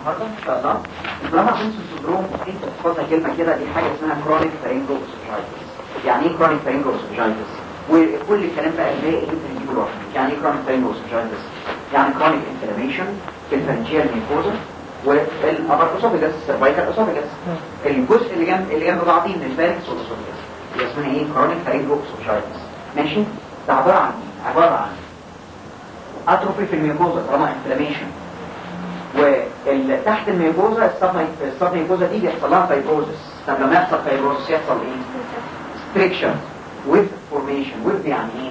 النهارده ان شاء الله البراما بنسون سندروم انت تحفظها كلمه كده دي حاجه اسمها كرونيك فارينجو اسوفاجيتس يعني ايه كرونيك فارينجو اسوفاجيتس وكل الكلام بقى الباقي انت تجيبه لوحدك يعني ايه كرونيك فارينجو اسوفاجيتس يعني كرونيك انفلاميشن في الفرنجيال ميكوزا والابر اسوفيجاس السيرفايكال اسوفيجاس الجزء اللي جنب اللي جنب بعضيه من الفارنكس والاسوفيجاس دي اسمها ايه كرونيك فارينجو اسوفاجيتس ماشي ده عباره عن ايه عباره عن اتروفي في الميكوزا طالما انفلاميشن وتحت الميكوزا السب ميكوزا دي بيحصل لها فايبروزس طب لما يحصل فايبروزس يحصل ايه ستريكشن ويب فورميشن ويب يعني ايه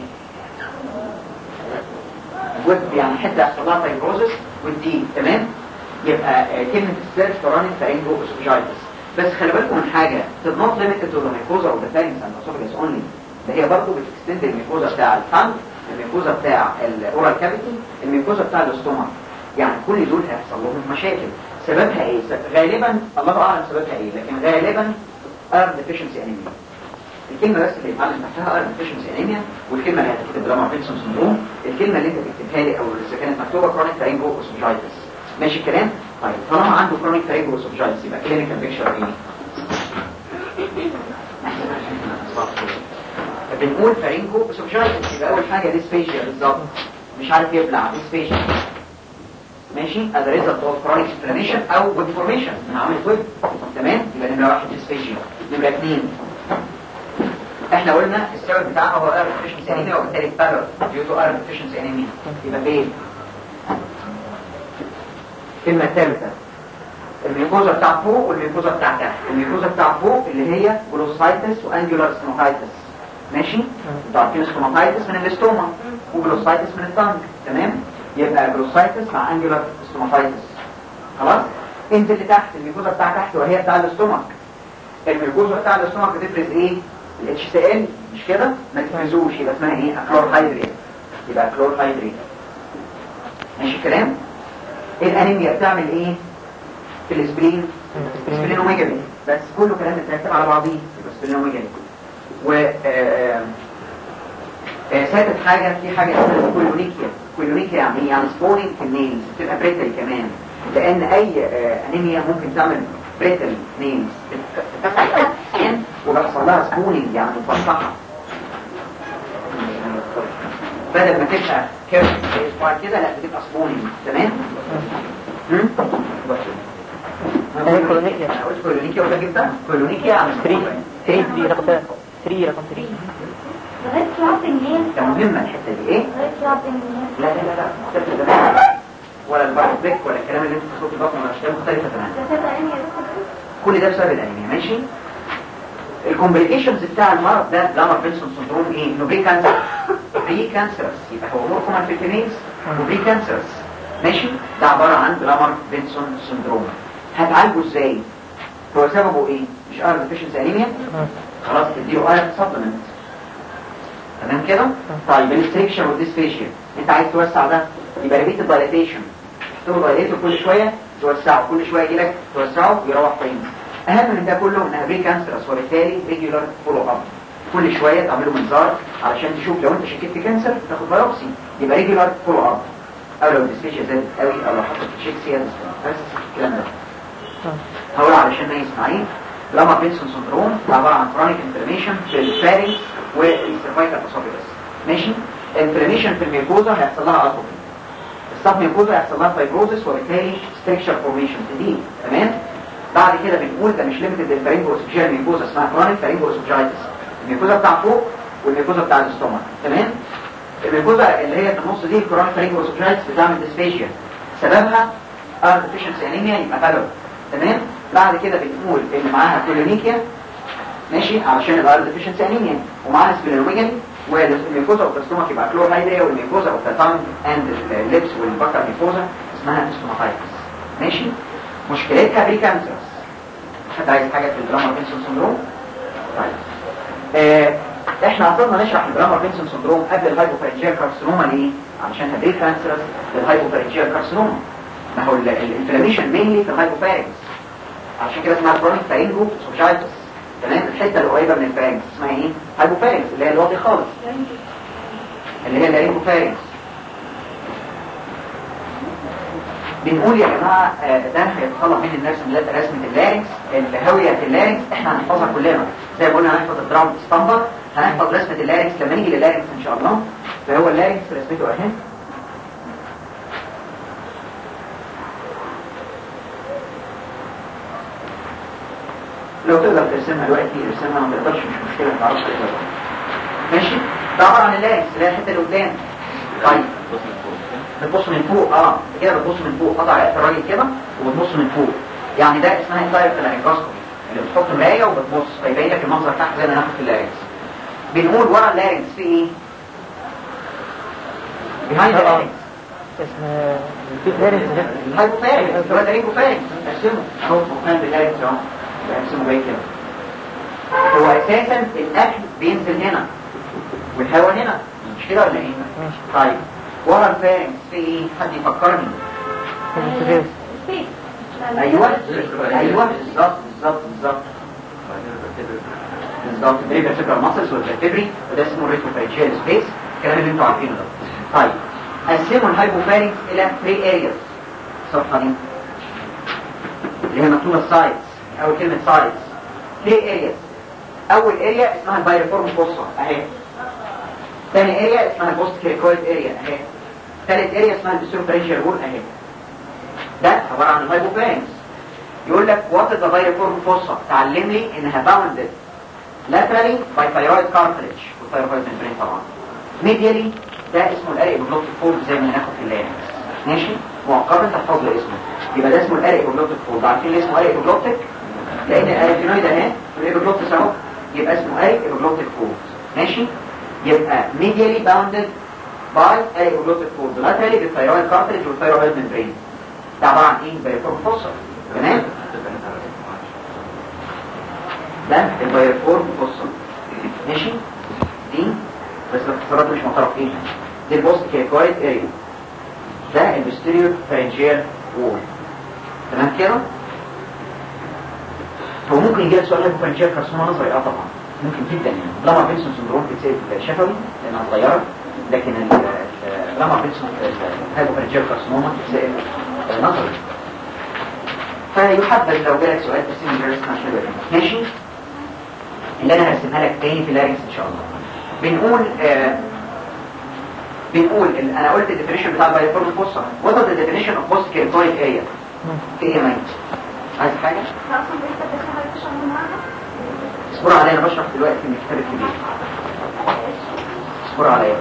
ويب يعني حته يحصل لها فايبروزس والدي تمام يبقى آه، كلمه السيرش كرونيك فارينجو اسوفاجيتس بس خلي بالكم من حاجه تبقى نوت ليميتد تو ذا ميكوزا او ذا فارنكس اند اسوفاجس اونلي ده هي برضه بتكستند الميكوزا بتاع الفم الميكوزا بتاع الاورال كافيتي الميكوزا بتاع الاستومك يعني كل دول هيحصل لهم مشاكل سببها ايه س- غالبا الله اعلم سببها ايه لكن غالبا ايرن ديفيشنسي انيميا الكلمه بس اللي يتعلم تحتها ايرن ديفيشنسي انيميا والكلمه اللي هتكتب لما بينسون سندروم الكلمه اللي انت تكتبها لي او اذا كانت مكتوبه كرونيك فارينجو اسوفاجيتس ماشي الكلام طيب طالما عنده كرونيك فارينجو اسوفاجيتس يبقى كلينيكال بيكتشر ايه بنقول فارينجو اسوفاجيتس يبقى اول حاجه ديسفيجيا بالظبط مش عارف يبلع ديسفيجيا ماشي as a result of chronic inflammation او web formation من عمل ويب تمام يبقى نمرة واحد ديسفيجيا نمرة اثنين احنا قلنا السبب بتاعها هو ايرون deficiency anemia وبالتالي بارر due to iron deficiency anemia يبقى فين الكلمة الثالثة الميكوزا بتاع فوق والميكوزا بتاع تحت الميكوزا بتاع فوق اللي هي جلوسايتس وانجولار ستوماتايتس ماشي انتوا عارفين ستوماتايتس من الاستوما وجلوسايتس من التانج تمام يبقى جلوسايتس مع انجولار ستوماتايتس خلاص انزل لتحت الميكوزا بتاع تحت وهي بتاع الاستومك الميكوزا بتاع الاستومك بتفرز ايه الاتش سي ال مش كده ما تفرزوش يبقى اسمها ايه اكلورهيدريت يبقى اكلورهيدريت ماشي الكلام الانيميا بتعمل ايه في الاسبرين سبلينوميجالي بس كله كلام مترتب على بعضيه يبقى سبلينوميجالي و آه، آه، ثالث حاجة في حاجة اسمها كولونيكيا كولونيكيا يعني ايه؟ يعني سبونينج في النيلز بتبقى بريتل كمان لان اي آه، انيميا ممكن تعمل بريتل نيلز بتفتح الأسنان وبيحصل لها سبونينج يعني مفتحة بدل ما تبقى كيرف بعد كده لا بتبقى سبونينج تمام؟ هم؟ هي كولونيكيا. انا قلت كولونيكيا وده جبتها كولونيكيا يعني 3 3 3 رقم 3 3 رقم 3 لغاية شعبين ليه؟ ده مهمة الحتة دي ايه؟ لغاية شعبين ليه؟ لا لا لا لا مختلفة تماما ولا البارت بيك ولا الكلام اللي انت بتحطه في البطن ولا الاشياء مختلفة تماما ده تبقى انهي رقم؟ كل ده بسبب الانيميا ماشي الكومبليكيشنز بتاع المرض ده لامر بنسون سندروم ايه انه بري كانسر بري كانسرس يبقى هو مور كومن في الفيميلز وبري كانسرس ماشي ده عبارة عن لامر بنسون سندروم هتعالجه ازاي هو سببه ايه مش ايرون ديفيشنسي انيميا خلاص تديله ايرون سبلمنت تمام كده طيب الاستريكشن والديسفيشيا انت عايز توسع ده يبقى ريبيت الدايليتيشن تقول دايليتور كل شويه توسعه كل شويه يجي لك توسعه ويروح تاني اهم من ده كله انها بري كانسرس وبالتالي ريجولار فولو اب كل شويه تعمله منظار علشان تشوف لو انت شكيت في كانسر تاخد بايوبسي يبقى ريجولار فولو اب او لو الديسفيشيا زادت قوي او لو حصلت تشيكسيا بس الكلام ده هقول علشان ما يسمعين لما بينسون سندروم ده عباره عن كرونيك انفلاميشن في الفارنكس والسيرفايكال اسوفيجس ماشي انفلاميشن في الميكوزا هيحصل لها اتروفي السب ميكوزا هيحصل لها فايبروزس وبالتالي ستريكشر فورميشن دي تمام بعد كده بنقول ده مش ليميتد للفارنجو اسوفيجيال ميكوزا اسمها كرونيك فارنجو اسوفيجايتس الميكوزا بتاع فوق والميكوزا بتاع الاستومك تمام الميكوزا اللي هي في النص دي الكرونيك فارنجو اسوفيجايتس بتعمل ديسفيجيا سببها ار ديفيشنسي انيميا يبقى فالور تمام بعد كده بنقول ان معاها كولونيكيا ماشي علشان الار ديفيشنسي انيميا ومعاها سبلينوميجالي والميكوزا اوف الاستومك يبقى كلورهيدريا والميكوزا اوف التانج اند الليبس والبكر ميكوزا اسمها استوماتايتس ماشي مشكلتها بريكانسرس حد عايز حاجه في الدراما بينسون سندروم طيب آه احنا اصلا نشرح الدراما بينسون سندروم قبل الهايبوفارنجيال كارسينوما ليه علشان بريكانسرس للهايبوفارنجيال كارسينوما ما هو الانفلاميشن مينلي في الهايبوفارنجز عشان كده اسمها كرونيك فارينجو سوفجايتس تمام الحته القريبه من الفارنجز اسمها ايه هايبوفارنجز اللي هي الواطي خالص اللي هي اللارينجوفارنجز بنقول يا جماعة آه، ده هيتطلب من الناس رسمة اللارنكس الهوية اللارنكس احنا هنحفظها كلنا زي ما قلنا هنحفظ الدراون ستاندر هنحفظ رسمة اللارنكس لما نيجي للارنكس ان شاء الله فهو اللارنكس رسمته اهي لو تقدر ترسمها دلوقتي ارسمها ما تقدرش مش مشكلة ما تعرفش تقدر ماشي ده عبارة عن اللارنكس اللي هي الحتة اللي قدام طيب بتبص من فوق اه كده بتبص من فوق قطع رقبه الراجل كده وبتبص من فوق يعني ده اسمها انتايركت لارنجوسكوبي اللي بتحط مرايه وبتبص فيبين لك المنظر تحت زي ما ناخد في اللارنكس بنقول ورا اللارنكس في ايه؟ behind the آه. larynx اسمه فارس الهايبوفارنكس اللي هو اللارينجوفارنكس ارسمه اهو مكان باللارنكس اهو ارسمه جاي كده هو اساسا الاكل بينزل هنا والهواء هنا مش كده ولا ايه؟ ماشي طيب ورا الفارنكس في ايه؟ حد يفكرني الفارس سبيس ايوه ايوه بالظبط بالظبط بالظبط بالظبط بريفر فيبرال ماسلز والفيبري وده اسمه ريتروفارينجيال سبيس الكلام اللي انتوا عارفينه ده طيب قسموا الهايبوفارينكس الى 3 ارياز الصفحه دي اللي هي مكتوبه سايدز اول كلمه سايدز 3 ارياز اول اريا اسمها البايرفورم فوسا اهي ثاني اريا اسمها البوست كيركويد اريا اهي ثالث اريا اسمها البيسيروفارينجيال وول اهي ده عبارة عن الهايبوفارينكس يقول لك وات ذا بايرفورم فوسا تعلم لي انها باوندد laterally by thyroid cartilage والتhyroid membrane طبعا medially ده اسمه الاري بلوتيك فولد زي ما هناخد في اللارنكس ماشي مؤقتا تحفظ له اسمه يبقى ده اسمه الاري بلوتيك فولد عارفين ليه اسمه اري بلوتيك لان الاريتينويد اهي والابيجلوتس اهو يبقى اسمه اري بلوتيك فولد ماشي يبقى medially bounded by اري بلوتيك فولد laterally بالتhyroid cartilage والتhyroid membrane ده عبارة عن ايه بايرفورم فوسا تمام ده البايرفورم فوسا ماشي دي بس الاختصارات مش معترف فيها دي البوست كيركويد اريا ده البستيريو فارنجيال وول تمام كده هو ممكن يجي لك سؤال هايبوفارنجيال كارسوما نظري اه طبعا ممكن جدا يعني لما بينسون سندروم بتتسال في الشفوي لانها صغيره لكن ال- ال- لما بينسون الهايبوفارنجيال كارسوما بتتسال نظري فيحبذ لو جالك سؤال ترسم لي الرسم عشان يبقى ماشي اللي انا هرسمها لك تاني في اللارنكس ان شاء الله بنقول آه بنقول ال- انا قلت الديفينيشن بتاع البايفورم فوسا وات ذا ديفينيشن اوف بوست كيرتويد اريا في ايه مايت عايز حاجه اصلا لسه بتشتغل في شغل معاها اصبروا عليا انا بشرح دلوقتي من الكتاب الكبير اصبروا عليا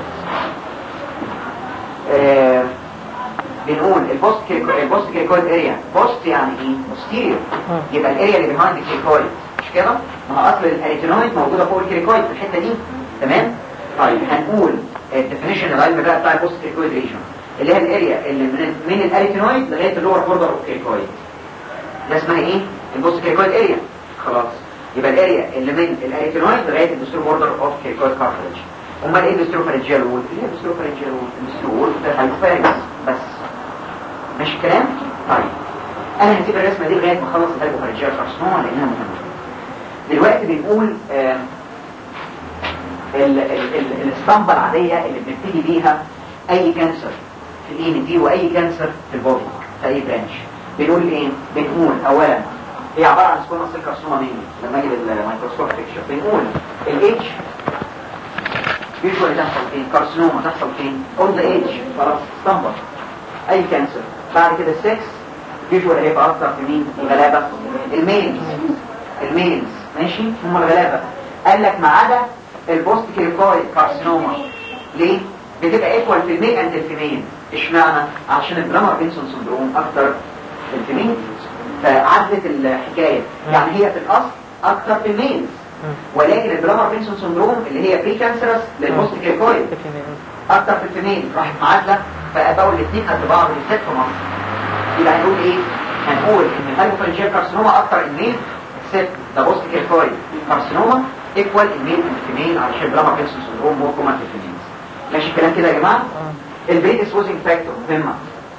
آه بنقول البوست كيركو... البوست كيركويد اريا بوست يعني ايه بوستيريور يبقى الاريا اللي بيهايند الكيركويد مش كده ما هو اصل الاريتينويد موجوده فوق الكيركويد في الحته دي تمام طيب هنقول الديفينيشن العلمي بقى بتاع البوست كيركويد ريجن اللي هي الاريا اللي من, من الاريتينويد لغايه اللور بوردر اوف كيركويد ده اسمها ايه البوست كيركويد اريا خلاص يبقى الاريا اللي من الاريتينويد لغايه الدستور بوردر اوف كيركويد كارتلج امال ايه الدستور فارنجيال وول اللي هي الدستور فارنجيال وول الدستور وول ده هايبوفارنكس بس ماشي الكلام طيب انا هسيب الرسمه دي لغايه ما اخلص الهايبوفارنجيال كارسنوما لانها مهمه دلوقتي بنقول آه ال- ال- ال- الاسطمبة العادية اللي بنبتدي بيها اي كانسر في الاي ان دي واي كانسر في البودي في اي برانش بنقول ايه بنقول اولا هي عبارة عن سكوما سيل كارسوما مين لما اجي بالميكروسكوب بيكتشر بنقول الاتش يوجوالي تحصل فين كارسينوما تحصل فين اون ذا ايدج خلاص اسطمبة اي كانسر بعد كده السكس يوجوالي هيبقى اكتر في مين الغلابة الميلز الميلز ماشي هم الغلابة قال لك ما عدا البوست كيركويد كارسينوما ليه بتبقى ايكوال في الميل اند الفيميل اشمعنى عشان البلامر بينسون سندروم اكتر في الفيميل فعدت الحكاية يعني هي في الاصل اكتر في الميل ولكن البلامر بينسون سندروم اللي هي بري كانسرس للبوست كيركويد اكتر في الفيميل راحت معادله فبقوا الاثنين قد بعض بالذات في مصر يبقى هنقول ايه هنقول ان الهايبوفرنجيال كارسينوما اكتر الميل اكسبت ذا بوست كيركويد كارسينوما ايكوال الميل والفيميل علشان بلامر بينسون سندروم مور كومن في الفيميل ماشي الكلام كده يا جماعه البريدسبوزنج فاكتور مهمه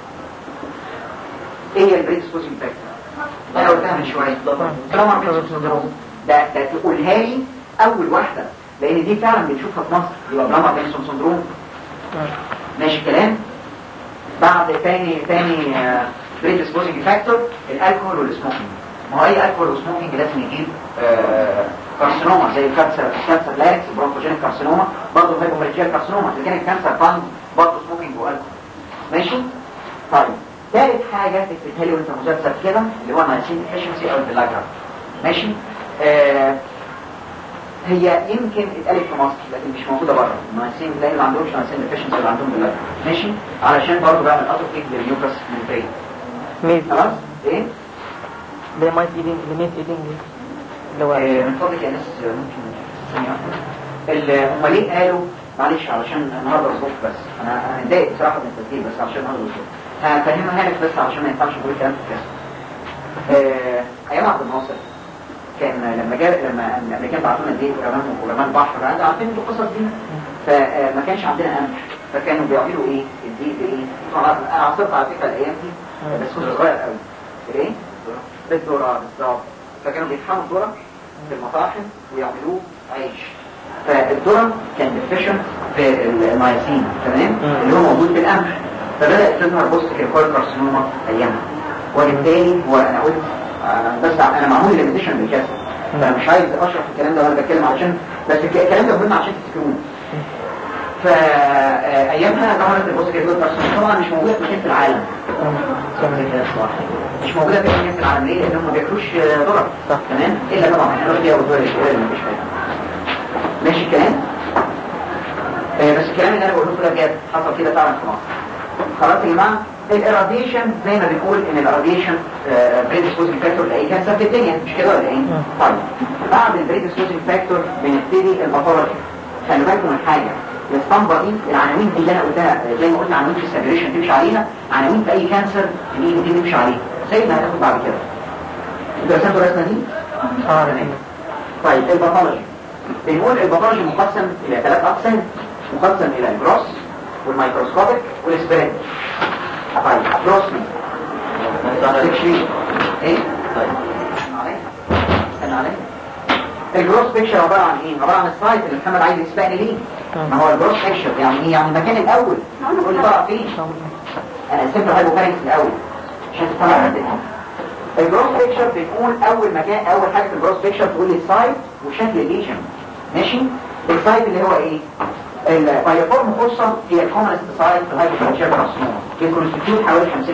ايه هي البريدسبوزنج فاكتور انا قلتها من شويه بلامر بينسون سندروم ده ده تقولها لي اول واحده لان دي فعلا بنشوفها في مصر يبقى بلامر بينسون سندروم ماشي الكلام بعد تاني تاني آه، بريدسبوزنج فاكتور الالكول والسموكينج ما هو اي الكول وسموكينج لازم يجيب آه، كارسينوما زي الكانسر الكانسر لاركس البرونكوجينيك كارسينوما برضه الهايبومالجيا كارسينوما اللي كان الكانسر فانج برضه سموكينج والكول ماشي طيب ثالث حاجه تكتبها لي وانت مذاكر كده اللي هو نايسين ديفيشنسي او البلاجر ماشي آه هي يمكن اتقالت في مصر لكن مش موجوده بره النايسين تلاقي اللي ما عندهمش نايسين ديفيشنسي اللي عندهم بلاجر ماشي علشان برضه بعمل اتروفيك للميوكس ممبرين ميز خلاص ايه ده مايت ايدنج الميز ايدنج اللي هو آه، من فضلك يا ناس آه، ممكن ثانية واحدة. ال- هم ليه قالوا معلش علشان النهارده الظروف بس انا انا متضايق بصراحه من التسجيل بس عشان النهارده الظروف هفهمها لك بس علشان ما ينفعش اقول كلام في الكاس آه، ايام عبد الناصر كان لما جاء لما الامريكان بعتوا لنا دي ورمان ورمان بحر انتوا عارفين انتوا القصص دي فما كانش عندنا قمح فكانوا بيعملوا ايه الدقيق بايه طبعا انا عصرت على فكره الايام دي بس كنت صغير قوي ايه بالذره بالظبط فكانوا بيطحنوا الذره في المطاحن ويعملوه عيش فالذره كان ديفيشن في النياسين تمام مم. اللي هو موجود في القمح فبدات تظهر بوست كيركول كارسينوما ايامها وبالتالي هو انا قلت أنا بس انا معمول ليميتيشن بالكسر فانا مش عايز اشرح الكلام ده وانا بتكلم علشان بس الك- الكلام ده مهم عشان تفتكروه فايامها ظهرت البوست كيركول كارسينوما طبعا مش موجوده في مكان في العالم مش موجوده في مكان في العالم ليه؟ لانهم ما بياكلوش آه، ذره صح. تمام الا طبعا احنا فيها والذره الشويه مفيش فايده ماشي الكلام آه، بس الكلام اللي انا بقوله ده بجد حصل كده فعلا في مصر خلاص يا جماعه الاراديشن زي ما بنقول ان الاراديشن بريدسبوزنج فاكتور لاي كانسر في الدنيا مش كده ولا ايه؟ مم. طيب بعد البريدسبوزنج فاكتور بنبتدي الباثولوجي خلي بالكم من حاجه الاسطمبه دي العناوين دي اللي انا قلتها آه، زي ما قلنا عناوين في السيريشن تمشي عليها عناوين في اي كانسر دي دي تمشي عليها زي ما هتاخد بعد كده انتوا رسمتوا الرسمه دي؟ اه تمام. طيب الباثولوجي بنقول الباثولوجي مقسم الى ثلاث اقسام مقسم الى الجروس والميكروسكوبيك والسبريد طيب جروسلي سكشن ايه طيب استنى عليا استنى عليا الجروس بيكشر عباره عن ايه عباره عن السايت اللي محمد عايز يسبقني ليه ما هو الجروس بيكشر يعني ايه يعني المكان الاول قول لي طلع فين انا قسمت الهايبوكارينكس الاول عشان تطلع عندنا الجروس بيكشر بتقول اول مكان اول حاجه في الجروس بيكشر تقول لي السايت وشكل الليجن ماشي السايت اللي هو ايه البايوفورم خصوصا هي الكومنست سايت في الهايبوكارينكس كارسينوما بيكونستيتيوت حوالي 50%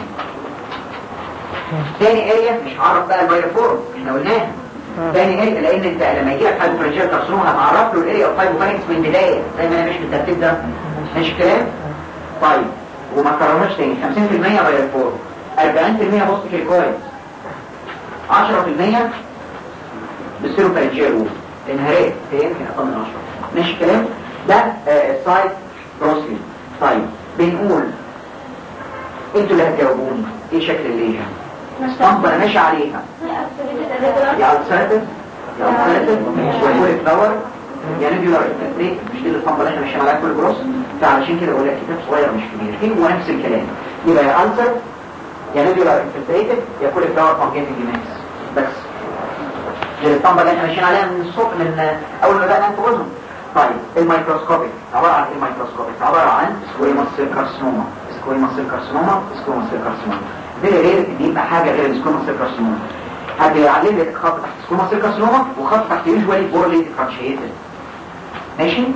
تاني اريا مش هعرف بقى البايوفورم احنا قلناها تاني اريا لان انت لما يجي لك هايبوكارينكس كارسينوما هتعرف له الاريا اوف هايبوكارينكس من البدايه زي ما انا ماشي بالترتيب ده ماشي الكلام طيب وما كررناش تاني 50% بايوفورم 40% بوست كيركويد 10% بيصيروا فرنشيرو انهارات هي يمكن اقل من 10 ماشي الكلام ده آه، السايد بروسلي طيب بنقول انتوا اللي هتجاوبوني ايه شكل الليجن طب انا ماشي عليها يا الساتر يا الساتر ويقول فلاور يا نيبيولار انتربريت مش دي الاسطمبه اللي احنا ماشيين عليها كل جروس فعلشان كده بقول لك كتاب صغير مش كبير هو نفس الكلام يبقى يا السر يا نيبيولار انتربريتد يا كل فلاور فانجيتنج ماكس بس دي الاسطمبه اللي احنا ماشيين عليها من الصبح من اول ما بدانا نفوزهم طيب الميكروسكوبيك عباره عن ايه الميكروسكوبيك عباره عن سكويموس سيل كارسينوما سكويموس سيل كارسينوما سكويموس سيل كارسينوما دي غير دي يبقى حاجه غير السكويموس سيل كارسينوما هتعلم لك خط تحت سكويموس سيل كارسينوما وخط تحت يوجوالي بورلي ديفرنشيتد ماشي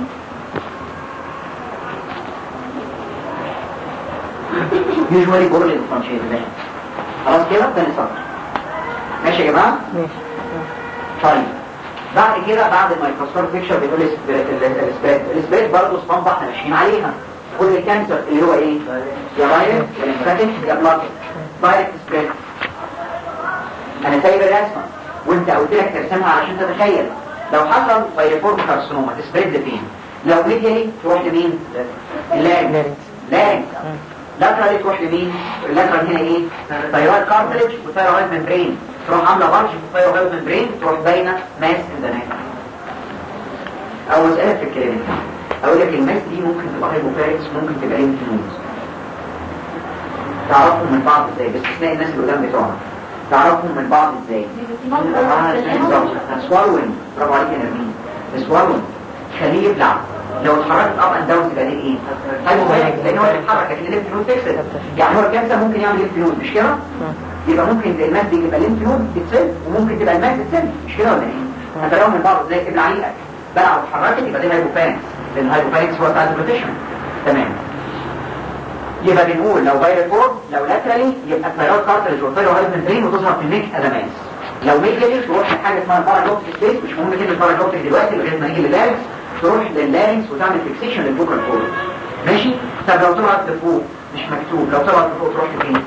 يوجوالي بورلي ديفرنشيتد خلاص كده تاني سطر ماشي يا جماعه ماشي طيب بعد كده بعد الميكروسكوب بيكشر بيقول السبريد السبريد برضه اسطمبة احنا ماشيين عليها كل الكانسر اللي هو ايه يا فايروس يا ليمفاتيك يا بلاك دايركت سبريد انا سايب الرسمه وانت قلت لك ترسمها علشان تتخيل لو حصل فايروفورم كارسينوما تسبريد لفين لو ميديالي تروح لمين اللارنج لارنج. لارنج لاترالي تروح لمين اللاترال هنا ايه ثايرويد كارتلج وثايرويد ممبرين تروح عامله بلج في الثايرويد ممبرين تروح باينه ماس اندناك او مساله في الكلام اقول لك الماس دي ممكن تبقى هايبوفاركس ممكن تبقى ليمف نودز تعرفهم من بعض ازاي باستثناء الناس اللي قدام بتوعنا تعرفهم من بعض ازاي سوالون برافو عليك يا نرمين سوالون خليه يبلع لو اتحركت اب اند داون تبقى دي ايه هايبوفاينس لان هو اللي بيتحرك لكن الليمف نود فيكسد يعني هو الكانسر ممكن يعمل ليمف نود مش كده يبقى ممكن الماس دي يبقى ليمف نود تتسد وممكن تبقى الماس تتسد مش كده ولا ايه هتلاقيهم من بعض زي ابن عليقك بقى لو اتحركت يبقى دي هايبوفاينس لان الهايبوفاينس هو بتاع البروتيشن تمام يبقى بنقول لو بايرال فورم لو لاترالي يبقى ثيرويد كارتريج والثيرويد هايبنترين وتظهر في النيك اداماس لو ميديالي تروح لحاجه اسمها باراجلوتيك سبيس مش مهم كلمه باراجلوتيك دلوقتي لغايه ما نيجي لللارنكس تروح لللارنكس وتعمل فيكسيشن للفوكال كورد ماشي طب لو طلعت لفوق مش مكتوب لو طلعت لفوق تروح لفين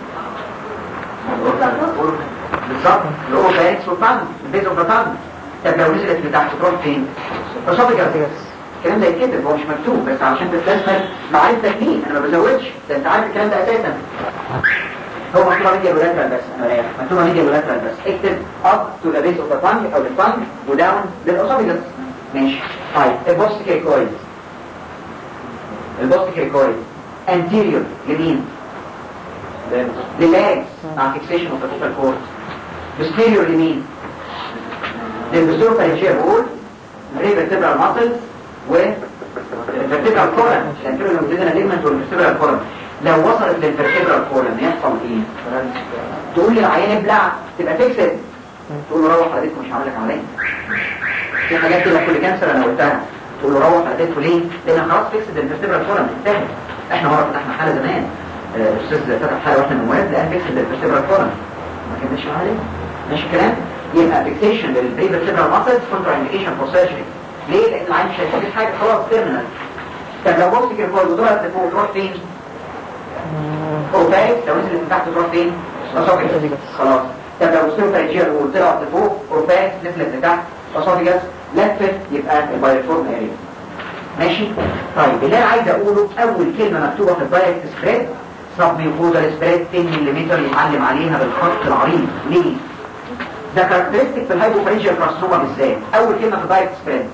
بالظبط الاورو فارنكس والفم البيز اوف ذا فم طب لو نزلت لتحت تروح فين اسوفيجاس الكلام ده يتكتب هو مش مكتوب بس علشان تستثمر معرفتك ليه انا ما بزودش ده انت عارف الكلام ده اساسا هو مكتوبه ميديا بولاترال بس انا رايح مكتوبه ميديا بولاترال بس اكتب اب تو ذا بيس اوف ذا فانج او للفانج وداون للاسوفيجاس ماشي طيب البوست كيكويد البوست كيكويد انتيريور لمين للاجز مع فيكسيشن اوف ذا فوكال كورد بوستيريور لمين للبستور فارنجيا بقول ريفرتبرال ماسلز والفرتبرال كولم الانتيريور لوميدينا ليجمنت والفرتبرال كولم لو وصلت للفرتبرال كولم يحصل ايه تقول لي العيان ابلع تبقى فيكسد تقول له روح على بيتكم مش هعمل لك عمليه في حاجات كده كل كانسر انا قلتها تقول له روح على بيتكم ليه لان خلاص فيكسد الفرتبرال كولم انتهت احنا مره فتحنا حاله زمان الاستاذ فتح حاله واحنا نواب لقى فيكسد الفرتبرال كولم ما كملش عليه ماشي الكلام يبقى فيكسيشن للبريفرتبرال ماسلز كونترا انديكيشن فور سيرجري ليه لان العين مش هيستفيد حاجه خلاص تيرمينال طب لو بص كده فوق وضربت لفوق تروح فين فوق فارق لو نزلت من تحت تروح فين اسوفيجاس خلاص طب لو وصلت فارجيا وطلعت لفوق اورفاكس نزلت لتحت اسوفيجاس لفت يبقى البايرفورم اريا ماشي طيب اللي انا عايز اقوله اول كلمه مكتوبه في الدايركت سبريد سب ميوكوزال سبريد 10 ملم يتعلم عليها بالخط العريض ليه ده كاركترستيك في الهايبوفرينجيال كارسنوما بالذات اول كلمه في الدايركت سبريد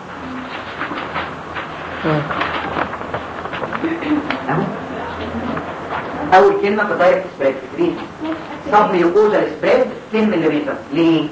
اهو اول كلمه في الدايركت سبريد دي سب ميوكوزال سبريد 10 ملم ليه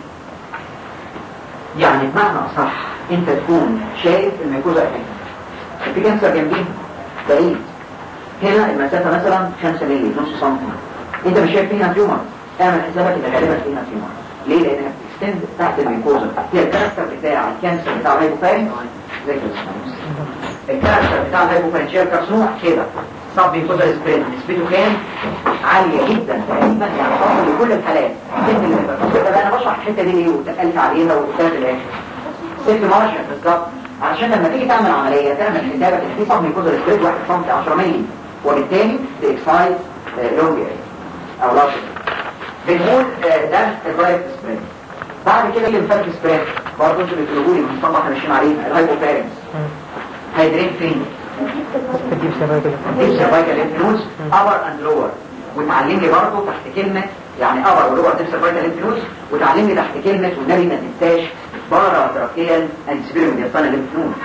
يعني بمعنى اصح انت تكون شايف الميوكوزا هنا في كانسر جنبيه بعيد هنا المسافه مثلا 5 مللي نص سنتي انت مش شايف فيها تيومر اعمل حسابك ان غالبا فيها تيومر ليه لانها بتكستند تحت الميوكوزا هي الكاركتر بتاع الكانسر بتاع الهايبوفارين زي كده الكاركتر بتاع الهايبوفارينجيال كارسنوما كده صب ميوكوزا سبريد نسبته كام عاليه جدا تقريبا يعني تصل لكل الحالات السن اللي بقى بقى انا بشرح الحته دي ليه واتقلت عليها وقلتها في الاخر ست مارشن بالظبط عشان لما تيجي تعمل عمليه تعمل حسابك ان في صب ميوكوزا سبريد 1 سم 10 مللي وبالتالي تكسايد لونج او لارج بنقول آه، ده الدايركت سبريد بعد كده الليمفاتيك سبريد برضه انتوا بتقولوا لي المصطلح احنا ماشيين عليه الهايبوفارنس هيدرين فين؟ تجيب سيرفايكل دي سيرفايكال انفلونس ابر اند لور وتعلم لي برضه تحت كلمه يعني ابر ولور دي سيرفايكال انفلونس وتعلم لي تحت كلمه والنبي ما تنساش بارا تراكيال اند سبيرو ميدياستانا ليمفنود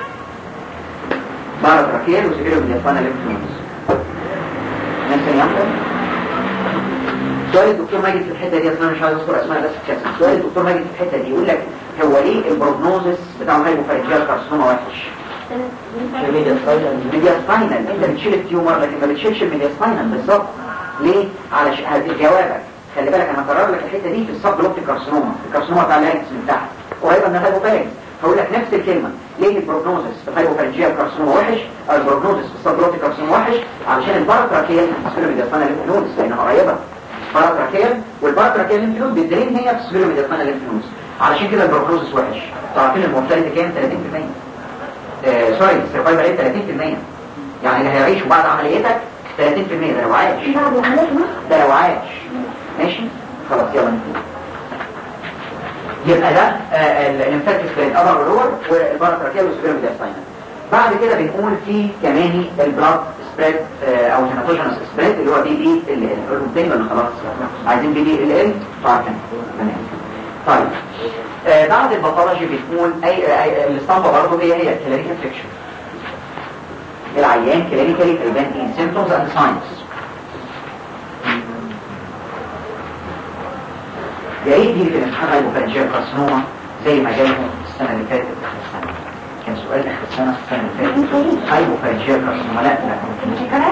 بارا تراكيال وسبيرو ميدياستانا ليمفنود ممكن يعمل سؤال الدكتور ماجد في الحته دي اصلا مش عايز اذكر اسماء بس كده سؤال الدكتور ماجد في الحته دي يقول لك هو ليه البروجنوزس بتاع الهايبوفارنجيال كارسينوما وحش ميدياستاينال انت بتشيل التيومر لكن ما بتشيلش الميدياستاينال بالظبط ليه علشان هدي جوابك خلي بالك انا هكرر لك الحته دي في السب بلوتيك كارسينوما الكارسينوما بتاع اللارنكس من تحت قريبه من الهايبوفارنجيال هقول لك نفس الكلمه ليه البروجنوزس في الهايبوفارنجيال كارسينوما وحش او البروجنوزس في السب بلوتيك كارسينوما وحش علشان الباراتراكيال سبيروميدياستاينال ليمفنودز لانها قريبه باراتراكيال والباراتراكيال ليمفنود بالدليل هي في سبيروميدياستاينال ليمفنودز علشان كده البروجنوزس وحش تعرفين المورتاليتي كام 30% آه سوري السرفايفل ريت 30% يعني اللي هيعيشوا بعد عمليتك 30% ده لو عايش بعد العملية ده لو عايش ماشي خلاص يلا نبتدي يبقى ده الليمفاتيك سبريد ابر ولور والباراتراكيال والسبيروميدياستاينال بعد كده بنقول في كمان البلاد سبريد او الهيماتوجينس سبريد اللي هو بي بي ال ال قلنا تاني ولا خلاص عايزين بي بي ال ال طبعا تمام طيب آه بعد الباثولوجي بتقول اي, أي الاسطمبه برضه هي هي الكلينيكال فيكشن العيان كلينيكالي بريفنت ان سيمبتومز اند ساينز يا ريت دي في الامتحان هايبوفرنجيال كارسينوما زي ما جالهم السنه اللي فاتت اخر السنه كان سؤال سؤال اخر السنه السنه اللي فاتت هايبوفرنجيال كارسينوما لا لا مش كده؟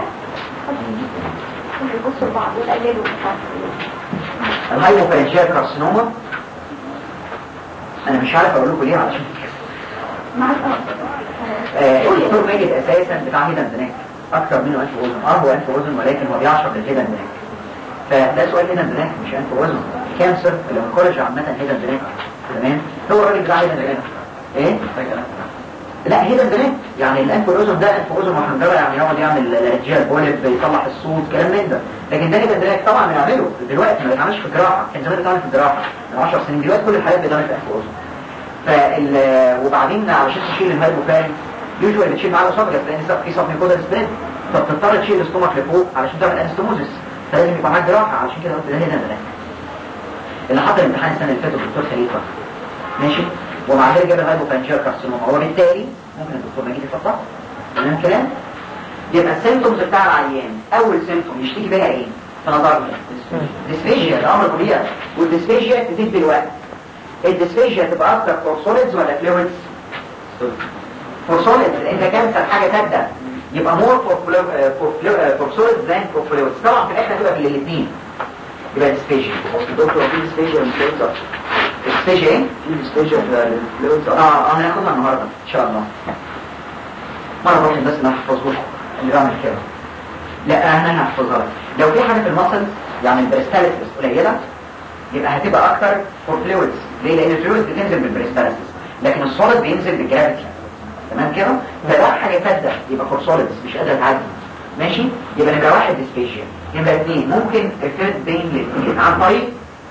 بيبصوا لبعض ويقللوا مش عارف ايه الهايبوفرنجيال كارسينوما انا مش عارف اقول لكم ليه علشان مع الأرض آه، الدكتور ماجد اساسا بتاع هيدن بناك اكتر منه انف اذن اه هو انف اذن ولكن هو بيعشق الهيدن بناك فده سؤال هيدن بناك مش انف اذن كانسر الانكولوجي عامه هيدن بناك تمام هو الراجل بتاع هيدن بناك ايه لا هيدن بناك يعني الانف الاذن ده انف اذن وحنجره يعني يقعد يعمل اجيال بولب بيصلح الصوت كلام من ده لكن ده هيدن بناك طبعا بنعمله دلوقتي ما بيتعملش في الجراحه كان زمان بيتعمل في الجراحه من 10 سنين دلوقتي كل الحالات بتتعمل في انف اذن فال وبعدين علشان تشيل الهايبوفارين يوجوالي بتشيل معاه الاسوفجس لان سب- في سب ميكودا سبريد فبتضطر تشيل الاستومك لفوق علشان تعمل انستوموزس فلازم يبقى معاك جراحه علشان كده قلت ده هنا ده اللي حصل امتحان السنه اللي فاتت الدكتور خليفه ماشي ومع ذلك جاب الهايبوفارنجيال كارسينوما وبالتالي ممكن الدكتور مجيد يفضل تمام الكلام يبقى السيمتومز بتاع العيان اول سيمتوم يشتكي بيها ايه في نظرنا ديسفيجيا ده امر طبيعي والديسفيجيا تزيد بالوقت الديسفيجيا تبقى اكتر فور سوليدز ولا فلويدز فور سوليدز لان كانسر حاجه تبدا يبقى مور فور فور سوليدز ذان فور فلويدز طبعا في الاخر هتبقى في الاثنين يبقى ديسفيجيا دكتور في ديسبيجيا من فلويدز ديسفيجيا ايه في ديسبيجيا من فلويدز اه اه هناخدها النهارده ان شاء الله مرة ممكن بس نحفظه اللي بعمل كده لا انا هحفظها لك لو في حاجة في المصل يعني البريستاليسيس قليلة يبقى هتبقى اكتر فور فلويدز ليه لان الفلويدز بتنزل بالبريستاليسيس لكن السوليد بينزل بالجرافيتي تمام كده فده حاجة فاسدة يبقى فور سوليدز مش قادرة تعدي ماشي يبقى نبقى واحد ديسبيشيا نبقى اثنين ممكن الثيرد بين الاثنين عن طريق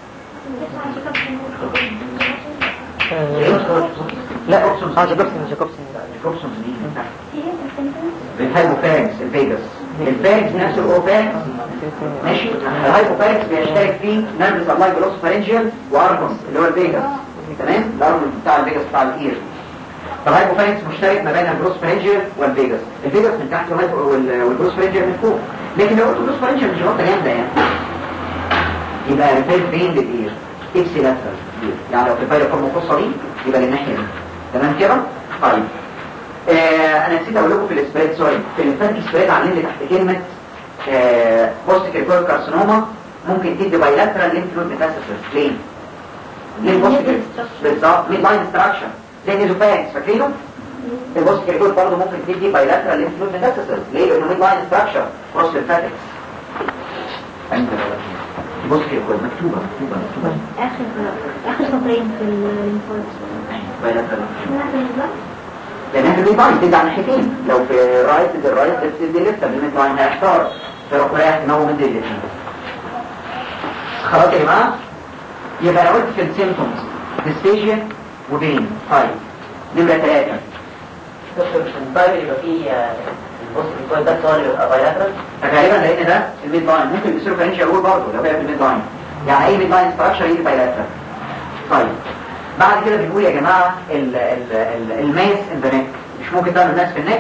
لا اه جاكوبسون جاكوبسون جوبسون مين الهايبوفارنكس الفيجاس الفارنكس نفس الاوفارنكس ماشي الهايبوفارنكس بيشترك فيه نيرفس الله جلوس فارنجيال وارجونس اللي هو الفيجاس تمام الارجون بتاع الفيجاس بتاع الاير فالهايبوفارنكس مشترك ما بين الجلوس فارنجيال والفيجاس الفيجاس من تحت والهايبو- وال- والجلوس فارنجيال من فوق لكن لو قلت جلوس فارنجيال مش غلطه جامده يعني يبقى ريفير بين للاير اكسي لاترال يعني لو في فايده فورم القصه دي يبقى للناحيه دي تمام كده طيب آه انا نسيت اقول لكم في السبريد سوري في الفانك سبريد عاملين لي تحت كلمه آه بوست كيركور كارسينوما ممكن تدي بايلاترال ليمف نود ميتاسيس ليه؟ ليه البوست بالظبط ميد لاين ستراكشر زي نيزوفاكس فاكرينه؟ البوست كيركور برضه ممكن تدي بايلاترال ليمف نود ميتاسيس ليه؟ لانه ميد لاين ستراكشر بروست ليمفاتكس انت بوست كيركور مكتوبه مكتوبه مكتوبه اخر اخر سطرين في الانفورس بايلاترال لان احنا بنبقى بتدي على ناحيتين لو في رايت تدي الرايت تدي لسه بالميد لاين هيحتار فيروح رايح دماغه مد الاثنين خلاص يا جماعه يبقى انا قلت في السيمتومز ديسبيجيا وبين طيب نمره ثلاثه دكتور في الطيب يبقى فيه البوست الكويس بس هو اللي يبقى بايلاترال فغالبا لقينا ده الميد لاين ممكن بيصيروا فانيش اقول برضه لو هي في الميد لاين يعني اي ميد لاين ستراكشر يجي بايلاترال طيب بعد كده بنقول يا جماعه ال ال ال الماس ان ذا نيك مش ممكن تعمل ماس في النك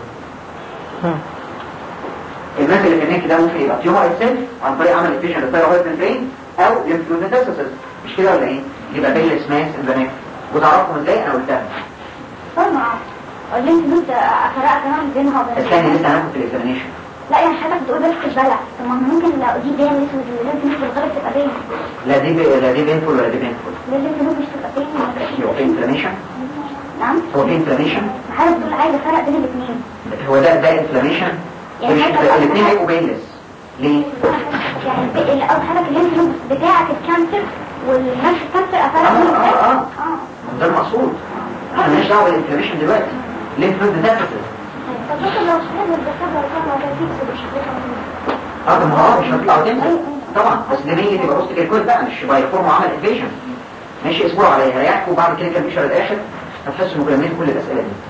الماس اللي في النك ده ممكن يبقى تيومر اتسيلف عن طريق عمل افيشن للثايرويد ممبرين او ليمفنوديتاسيس مش كده ولا ايه يبقى بيلس ماس ان ذا نيك وتعرفهم ازاي انا قلتها طبعا قول انت انت افرقت تمام بينها وبين استني لسه هناخد في الاكزامينشن لا يعني حضرتك بتقول بس البلع طب ما ممكن لو دي بين اسود لازم في الغالب تبقى بين لا دي بي- لا دي بينفول ولا دي بينفول لازم مش تبقى بين هو في انفلاميشن نعم هو في انفلاميشن حضرتك بتقول عايزه افرق بين الاثنين هو ده ده انفلاميشن يعني حتى- الاثنين هيبقوا بينلس ليه؟ يعني ال- او حضرتك الليمف بتاعك الكانسر والنفس الكانسر افرق آه، بين آه، آه. اه ده المقصود احنا مالناش دعوه بالانفلاميشن دلوقتي ليمف نود ديفيسيت طب ممكن لو شفنا الدكاتره كانوا عايزين مش اه طب ما هو مش هتطلع تنزل طبعا بس دي مية تبقى بوست كيركوز بقى مش بايرفورم وعمل انفيجن ماشي اسبوع عليها هريحكم وبعد كده كان بيشر الاخر هتحسوا انكم لميتوا كل الاسئله دي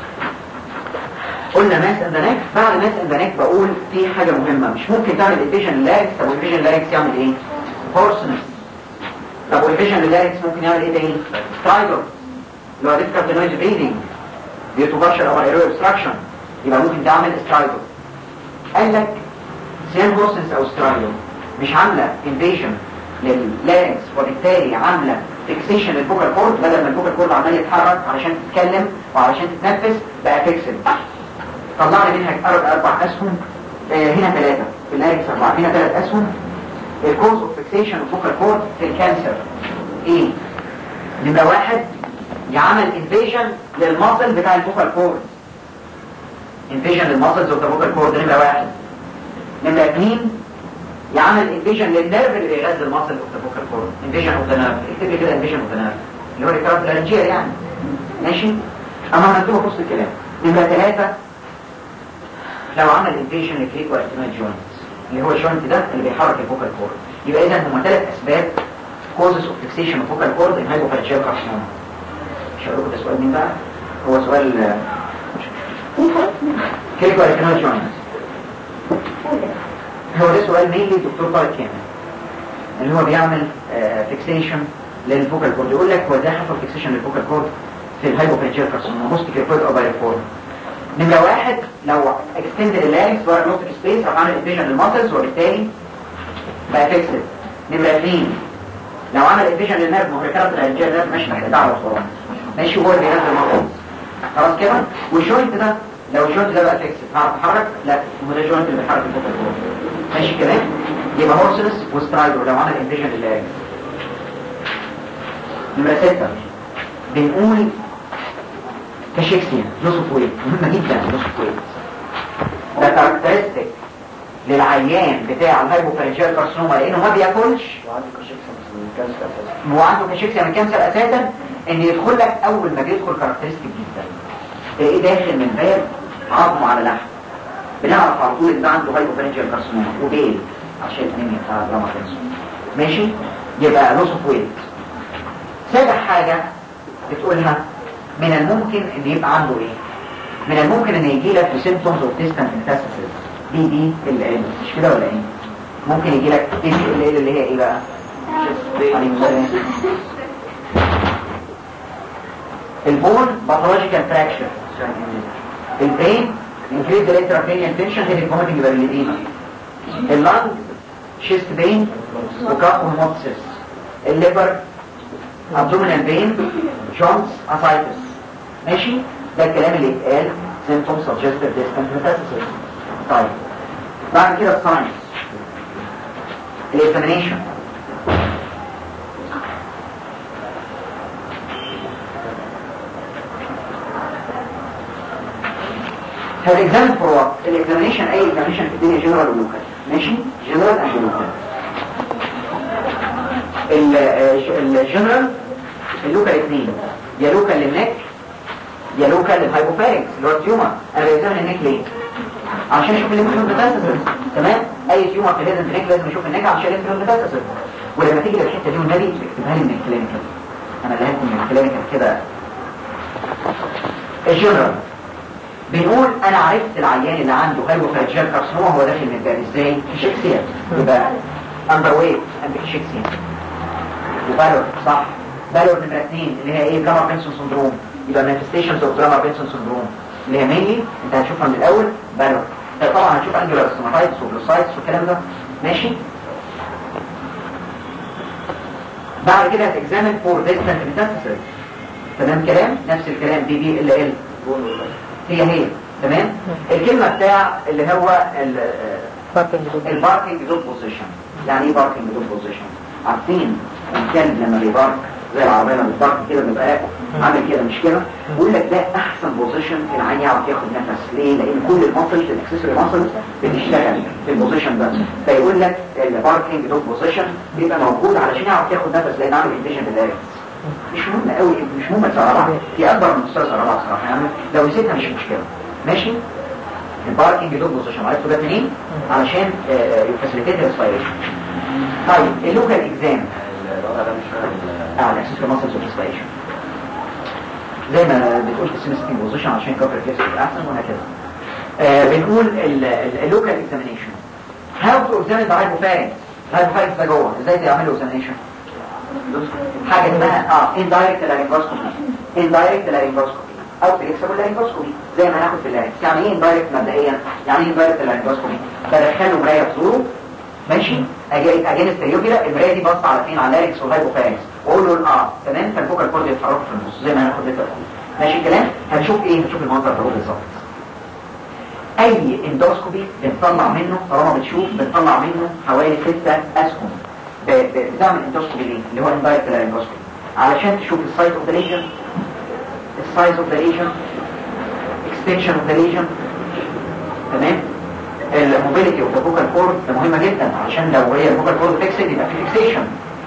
قلنا ماس اند نيك بعد ماس اند نيك بقول في حاجه مهمه مش ممكن تعمل انفيجن لاركس طب الانفيجن لاركس يعمل ايه؟ هورسنس طب والانفيجن لاركس ممكن يعمل ايه تاني؟ سترايدر اللي هو ديفكالت نويز بريدنج بيتوبرشر او ايرو obstruction يبقى ممكن تعمل سترايدر قال لك سيان هورسنس او سترايدر مش عامله انفيجن لللاركس وبالتالي عامله فيكسيشن للفوكال كورد بدل ما الفوكال كورد عمال يتحرك علشان تتكلم وعلشان تتنفس بقى فيكسد طلع لي منها أربع, اربع اسهم آه هنا ثلاثه في الاريكس اربعه هنا ثلاث اسهم الكوز اوف فيكسيشن الفوكال كورد في الكانسر ايه نمره واحد يعمل انفيجن للماسل بتاع الفوكال كورد انفيجن للماسلز اوف ذا فوكال كورد نمره واحد نمره اثنين يعمل انفيجن للنيرف اللي بيغذي الماسل اوف ذا فوكال كورد انفيجن اوف ذا نيرف اكتب لي كده انفيجن اوف ذا نيرف اللي هو الكارت لارنجير يعني ماشي اما هنكتبه في وسط الكلام نمره ثلاثه لو عمل انفيجن لكليك واكتمال جوينتس اللي هو الجوينت ده اللي بيحرك الفوكال كورد يبقى اذا هم ثلاث اسباب causes of fixation of focal cord in hypopharyngeal carcinoma مش هقول لكم ده سؤال مين بقى هو سؤال كليك واكتمال جوينتس هو ده سؤال مينلي دكتور طارق كامل اللي هو بيعمل فيكسيشن للفوكال كورد يقول لك هو ازاي حصل فيكسيشن للفوكال كورد في الهايبوفرنجيال كارسينوما موست كيرفويد او بايرفورم نمرة واحد لو اكستند اللاريكس بره نوتك سبيس راح عامل انفيجن للماسلز وبالتالي بقى فيكسد نمرة اثنين لو عمل انفيجن للنيرف ما هو الكارت الارنجيال نيرف ماشي تحت دعوه وخلاص ماشي هو اللي بينزل الماسلز خلاص كده والجوينت ده لو الجوينت ده بقى فيكسد هعرف اتحرك لا هو ده الجوينت اللي بيحرك الفوكال كورد ماشي كده يبقى هورسلس وسترايدر لو عمل انفيجن للارنج نمرة ستة بنقول كاشيكسيا لوس اوف ويت مهمة جدا لوس اوف ويت ده كاركترستيك للعيان بتاع الهايبوفرنجيال كارسينوما لانه ما بياكلش وعندي كونشكشن من الكانسر اساسا وعنده كاشيكسيا من كانسر اساسا ان يدخل لك اول ما بيدخل كاركترستيك جدا ايه داخل من باب عظمه على لحم بنعرف على طول ان ده عنده هايبوفرنجيال كارسينوما وبيل عشان انيميا بتاع الدراما ماشي يبقى لوس اوف ويت سابع حاجة بتقولها من الممكن ان يبقى عنده ايه من الممكن ان يجي لك symptoms of distant metastasis دي دي ال ال مش كده ولا ايه ممكن يجي لك دي ال ال اللي هي ايه بقى عليكم السلام. البون باثولوجيكال فراكشر البين increase the intracranial tension headache vomiting يبقى بالإديمة اللنج شيست بين وكاف وهيموبسيس الليبر abdominal pain joints ascites ماشي ده الكلام اللي اتقال symptoms suggestive distant metastasis طيب بعد كده الساينس الاكزامينيشن هتexamine for what الاكزامينيشن اي اكزامينيشن في الدنيا جنرال ولوكال ماشي جنرال اند لوكال الجنرال اللوكال اثنين يا لوكال للنك يا لوكال للهايبوفارينكس اللي هو التيومر انا بيزامن النك ليه عشان اشوف الليمفنود ميتاستاسيس تمام اي تيومر في الهيدن نيك لازم اشوف النك عشان الليمفنود ميتاستاسيس ولما تيجي للحته دي والنبي اكتبها لي من الكلينيكال انا اللي هكتب من الكلينيكال كده الجنرال بنقول انا عرفت العيان اللي عنده هايبوفارينجيال كارسينوما هو داخل من الباب ازاي كشيكسيا يبقى اندر ويت اند كشيكسيا وبالور صح بالور نمرة اثنين اللي هي ايه جاما بنسون سندروم يبقى manifestations اوف جاما بنسون سندروم اللي هي مينلي انت هتشوفها من الاول بالور طبعا هتشوف انجلر ستوماتايتس وبلوسايتس والكلام ده ماشي بعد كده هتكزامن فور ديستنت ميتاستاسيس تمام كلام نفس الكلام دي دي ال ال هي هي تمام الكلمة بتاع اللي هو الباركينج دوت بوزيشن يعني ايه باركينج دوت بوزيشن عارفين الكلب لما بيبارك زي العربية لما بتبارك كده بيبقى عامل كده مش كده بيقول لك ده احسن بوزيشن العين يعرف ياخد نفس ليه لان كل الماسلز الاكسسوري ماسلز بتشتغل في البوزيشن ده فيقول لك الباركينج دوت بوزيشن بيبقى موجود علشان يعرف ياخد نفس لان عامل انفيجن بالاريكس مش مهم قوي مش مهم تسرعها في اكبر من تسرع بصراحه يعني لو نسيتها مش مشكله ماشي الباركينج دوت بوزيشن عرفتوا ده منين علشان يفاسيليتيت الريسبيريشن طيب اللوكال اكزام الوضع ده مش فاهم اه الاكسسوري ماسلز ريسبيريشن زي ما بتقول في السيمستيك بوزيشن عشان كفر كيس احسن وهكذا آه بنقول اللوكال اكزامينيشن هاو تو اكزامين ذا هايبوفارينكس الهايبوفارينكس ده جوه ازاي تعملوا اكزامينيشن حاجه اسمها اه اندايركت لارينجوسكوبي اندايركت لارينجوسكوبي او فليكسبل لارينجوسكوبي زي ما هناخد في اللارينكس يعني ايه اندايركت مبدئيا يعني ايه اندايركت لارينجوسكوبي بدخله مرايه في زوره ماشي اجينست اليوبيلا المرايه دي باصه على فين على اللاركس والهايبوفارنكس واقول له اه تمام فالفوكال كورد يتحرك في النص زي ما هناخد دلوقتي ماشي الكلام هنشوف ايه هنشوف المنظر ده بالظبط اي اندوسكوبي بنطلع منه طالما بتشوف بنطلع منه حوالي ستة اسهم ب- ب- بتعمل اندوسكوبي ليه اللي هو اندايركت اندوسكوبي علشان تشوف السايز اوف ذا ليجن السايز اوف ذا ليجن اكستنشن اوف ذا ليجن تمام الموبيليتي اوف ذا فوكال كورد ده مهمه جدا عشان لو هي الفوكال كورد فيكسد يبقى في فيكسيشن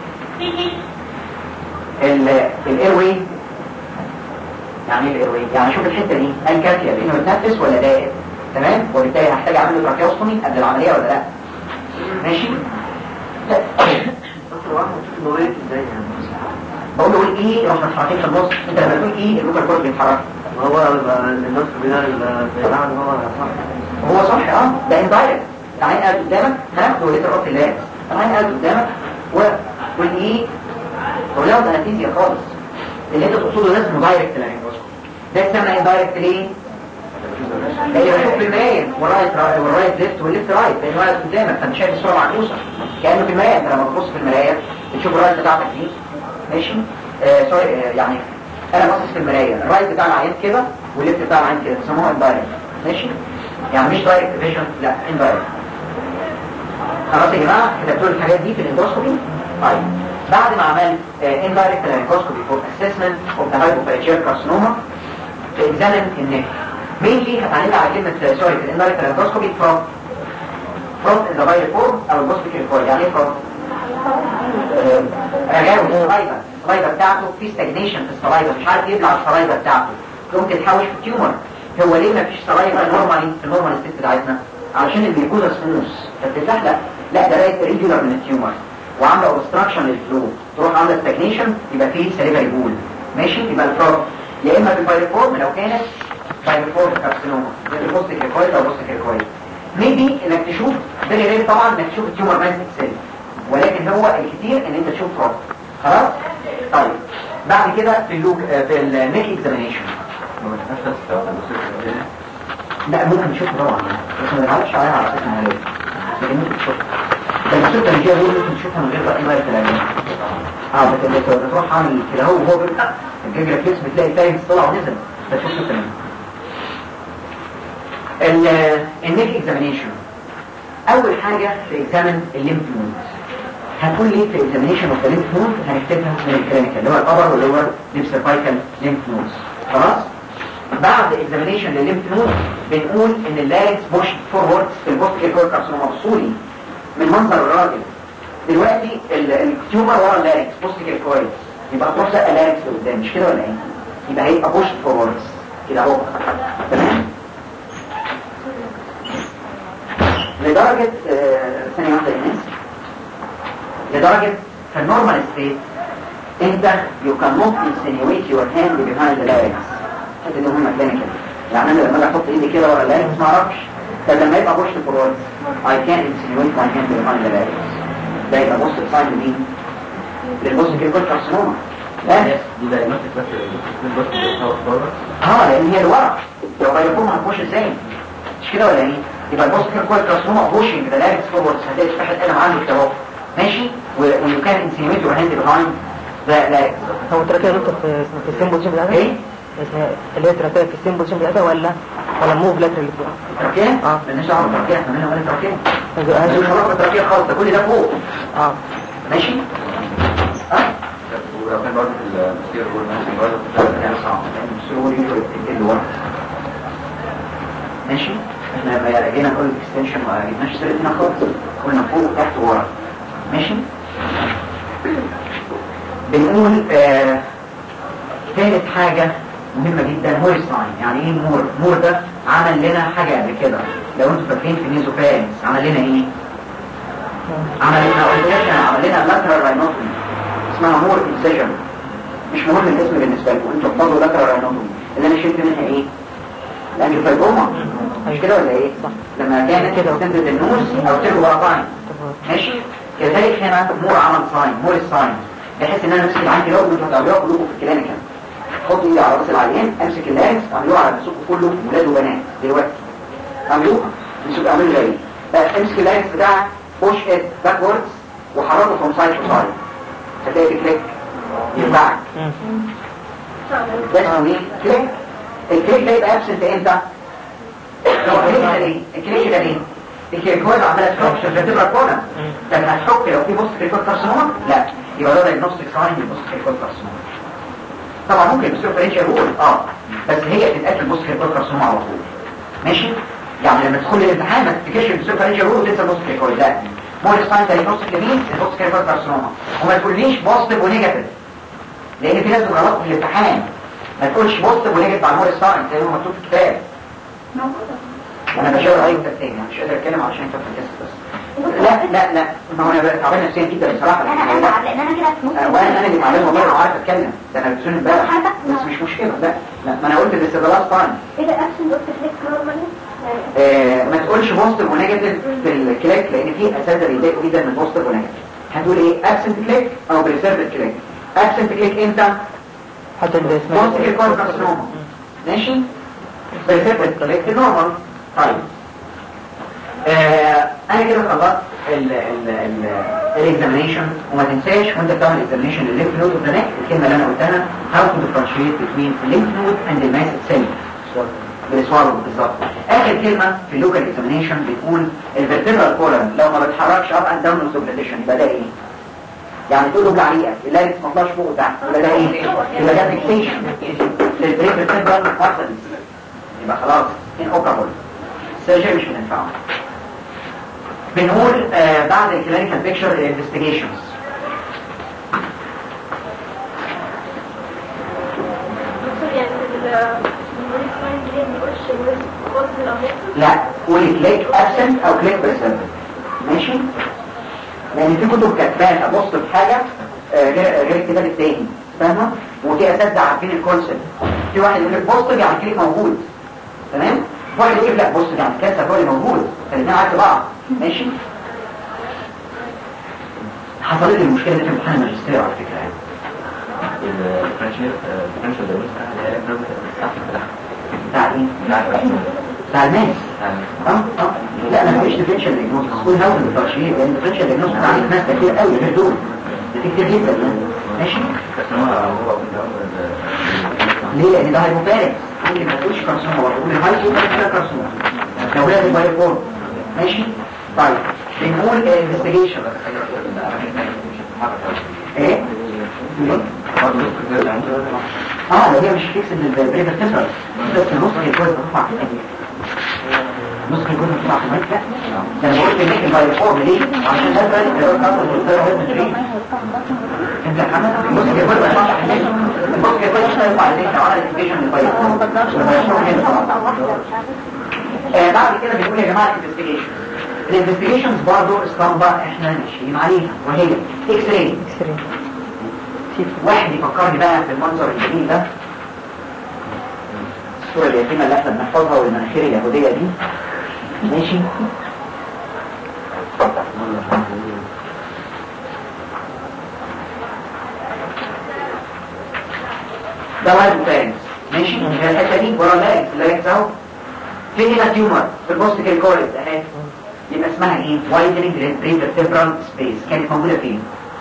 الاير واي يعني ايه الاير واي يعني اشوف الحته دي هل كافيه لانه بتنفس ولا دائم تمام وبالتالي هحتاج اعمل له تراكيوستومي قبل العمليه ولا لا ماشي لا نوريك ازاي يعني بقول له قول ايه رحنا حاطين في النص انت لما تقول ايه الفوكال كورد بيتحرك ما هو النص بتاع البتاع اللي هو صح هو صح اه ده اندايركت العين قاعد قدامك ها هو لتر اوف اللاب العين قاعد قدامك و والايه ولو ده نتيجه خالص اللي انت تقصده لازم دايركت لانجوسكوبي ده اسمها اندايركت ليه؟ لان بشوف في المرايه والرايت رايت والرايت ليفت والليفت رايت لان واقف قدامك فانت شايف الصوره معكوسه كانه في المرايه انت لما تبص في المرايه بتشوف الرايت بتاعتك دي ماشي آه سوري آه يعني انا باصص في المرايه الرايت بتاع العين كده والليفت بتاع العين كده بيسموها اندايركت ماشي يعني مش دايركت فيجن لا اندايركت خلاص يا جماعه كتبتوا لي الحاجات دي في الاندوسكوبي طيب بعد ما عملت اندايركت لانجوسكوبي فور اسسمنت اوف ذا هايبوفارينجيال كارسينوما اكزامن النك مينلي هتعلمنا على كلمه سوري في الاندايركت لانجوسكوبي فروم فروم ذا بايل فورم او البوسبيكال فورم يعني ايه فروم رجعوا السلايفا السلايفا بتاعته في ستاجنيشن في السلايفا مش عارف يبلع السلايفا بتاعته ممكن تتحوش في التيومر هو ليه ما فيش سلايفا نورمالي في النورمال ستيت بتاعتنا علشان الميكوزا سموث فبتتزحلق لا ده بقت ريجولار من التيومر وعامله اوبستراكشن للفلو تروح عامله ستاجنيشن يبقى فيه سليفري بول ماشي يبقى الفروم يا اما في البايرفورم لو كانت بايرفورم كارسينوما زي البوست كيركويد او بوست كيركويد ميبي انك تشوف فيري رير طبعا انك تشوف التيومر ماسك سيل ولكن هو الكتير ان انت تشوف فروم خلاص طيب بعد كده في اللوك في النيك اكزامينيشن لا ممكن نشوفه طبعا بس ما نلعبش عليها على اساس انها ليه لكن ممكن تشوفها ده الصوت اللي جاي ممكن تشوفها من غير بقى ايه الكلام اه بت- بت- بتروح عامل كده هو وهو بيبقى الجيج ريفلكس بتلاقي فاهم طلع ونزل ده شوف الكلام النيك اكزامينيشن اول حاجه في اكزامن الليمف نود هتقول لي في اكزامينيشن اوف ذا ليمف نود هنكتبها من الكلينيكال اللي هو الابر واللور ليب سيرفايكال ليمف نودز خلاص بعد اكزامينيشن للليمف نود بنقول ان اللارنكس بوش فورورد في البوست كيركور كارسينوما مفصولي من منظر الراجل دلوقتي ال- التيومر ورا اللارنكس بوست كيركويد يبقى تروح زقه اللارنكس لقدام مش كده ولا ايه؟ يبقى هيبقى بوش فورورد كده اهو تمام لدرجة آه، ثانية واحدة يا ناس لدرجة في النورمال ستيت انت you cannot insinuate your hand behind the larynx حتى دي مهمة كلينيكال يعني انا لما اجي احط ايدي كده ورا اللارynx ما اعرفش طب لما يبقى بوش فورورد I can't insinuate my hand behind the larynx ده يبقى بوست ساين لمين؟ للبوست كيركول كارسينوما لا دي دايجنوستيك بس البوست بيتحول بره اه لان هي الورق لو غيرتهم هتخش ازاي مش كده ولا ايه يبقى البوست كيركول كارسينوما بوشنج ذا لارynx فورورد هتلاقي فتحة قلم عنده كده اهو ماشي ويو كان انسينيويت يور هاند بيهايند ذا لارynx هو التراكية نقطة في في السيمبوزيشن بتاعتها؟ ايه اسمها اللي هي التراكية في السيمبوزيشن بتاعتها ولا ولا موف لاتر اللي فوق؟ تركيا؟ اه. مالناش دعوه بالتركيا احنا مالنا ولا تركيا هذا- مش خلاص بالتركيا خالص ده كل ده فوق اه ماشي؟ اه ولو كان برضه في المسير هو الماشي برضه في يعني صعب لان السرور يجري اللي ورا ماشي؟ احنا لما جينا نقول الاكستنشن ما جبناش سيرة هنا خالص قلنا فوق تحت ورا ماشي؟ بنقول آه ثالث حاجة مهمة جدا مور ساين يعني ايه مور مور ده عمل لنا حاجة قبل كده لو انتوا فاكرين في ميزو فارنس عمل لنا ايه عمل لنا قلت عمل لنا لاترال راينوتومي اسمها مور انسيجن مش مهم الاسم بالنسبة لكم انتوا احفظوا لاترال راينوتومي اللي انا شلت منها ايه الانجيوفايبوما مش كده ولا ايه لما كانت كده. تنزل النوز او ترجع ورا ماشي كذلك هنا مور عمل ساين مور الساين بحيث ان انا امسك العين كده وانتوا هتعملوها كلكم في الكلينيكال حط ايدي على راس العيان امسك اللارنكس اعملوها على نفسكم كله ولاد وبنات دلوقتي اعملوها امسكوا اعملوا زي بقى امسك اللارنكس بتاعك بوش ات باكوردز وحركه from side to side هتلاقي في كليك يرجعك ده اسمه ايه؟ كليك الكليك ده يبقى ابسنت امتى؟ لو الكليك ده ليه؟ الكليك ده ليه؟ الكليكويد عماله تحك في الفيرتبرال كولم طب هتحك لو في بوست كليكويد كارسينوما؟ لا يبقى ده دايجنوستيك ساين للبوست كليكويد كارسينوما طبعا ممكن بتصير فرنشال رول اه بس هي بتتاكل بوست كليكويد كارسينوما على طول ماشي؟ يعني لما تدخل الامتحان ما تفتكرش بتصير فرنشال رول وتنسى بوست كليكويد لا مور ساين دايجنوستيك لمين؟ البوست كليكويد كارسينوما وما تقوليش بوزيتيف ونيجاتيف لان في ناس غلط في الامتحان ما تقولش بوزيتيف ونيجاتيف على المور ساين زي ما مكتوب في الكتاب وانا بشاور عليك تاني انا مش قادر اتكلم عشان انت بتكسب بس لا لا لا ما هو انا بقى تعبان نفسيا جدا بصراحه انا انا لان انا كده في نص آه، وانا انا اللي معلم والله وعارف اتكلم ده انا بتسوني امبارح حضرتك بس مش مشكله لا لا ما انا قلت بس ده لاست تايم ايه ده ابسن دوت فليك نورمالي آه، ما تقولش بوزيتيف ونيجاتيف في الكليك لان في اساتذه بيضايقوا جدا من بوزيتيف ونيجاتيف هتقول ايه ابسنت كليك او بريسيرفد كليك ابسنت كليك امتى حط اللي اسمها بوزيتيف كليك كارسينوما ماشي بريسيرفد كليك نورمال طيب آه، انا كده خلصت الاكزامينشن وما تنساش وانت بتعمل الاكزامينشن الليمف نود اوف ذا نيك الكلمه اللي انا قلتها هاو تو ديفرنشيت بين الليمف نود اند الماس سيل بالسوالو بالظبط اخر كلمه في اللوكال اكزامينشن بتقول الفيرتيبرال كولم لو ما بتحركش اب اند داون سوبليشن يبقى ده ايه يعني تقول له بعريقك اللي ما تطلعش فوق وتحت يبقى ده ايه يبقى ده فيكسيشن للبريك فيرتيبرال ماسلز يبقى خلاص ان اوبرابل السيرجري مش بتنفعه بنقول آه بعد الكلينيكال بيكتشر انفستيجيشنز دكتور يعني المريض ساين دي ما نقولش المريض خالص من الأمراض لا قولي كليك ابسنت او كليك بريسنت ماشي لان في كتب كاتبان ابص في حاجه آه، غير غير الكتاب التاني فاهمه وفي اساتذه عارفين الكونسيبت في واحد يقول لك بوست يعني كليك موجود تمام واحد يقول لك لا بوست يعني كانسر هو اللي موجود الاثنين عكس بعض ماشي حصلت لي المشكله دي في امتحان الماجستير على فكره يعني الديفرنشال دايجنوز اللي هي البروبلم بتاع ايه؟ بتاع بتاع الماس اه اه لا انا مفيش ديفرنشال ديجنوز كل هاو الترشيح لان الديفرنشال ديجنوز بتاع ناس كتير قوي غير دول ده في كتير جدا يعني. ماشي بس هو هو ليه لان ده هيبوبارك ممكن ما تقولش كارسوما برضه تقول هاي سوبر كده كارسوما لو لازم باي فور ماشي طيب بنقول انفستيجيشن ايه اه لو هي مش فيكس البريفر تسرع بس نص الجوز بتطلع نص الجوز بتطلع في الملك لا ده انا بقول لك الباي فور ليه عشان ده بقى لو كان انت كمان نص الجوز بتطلع في الملك نص الجوز بتطلع عليك لو عمل انفستيجيشن للباي آه بعد كده بنقول يا جماعه الانفستيجيشن الانفستيجيشنز برضه اسطمبة احنا ماشيين عليها وهي اكس راي واحد يفكرني بقى في المنظر الجميل ده الصورة اليتيمة اللي احنا بنحفظها والمناخير اليهودية دي ماشي ده واحد فارس ماشي هي الحتة دي ورا لاجز لاجز اهو في هنا تيومر في البوست كالكوليد اهي يبقى اسمها ايه؟ وايدنج ريفرتبرال سبيس كانت موجودة فين؟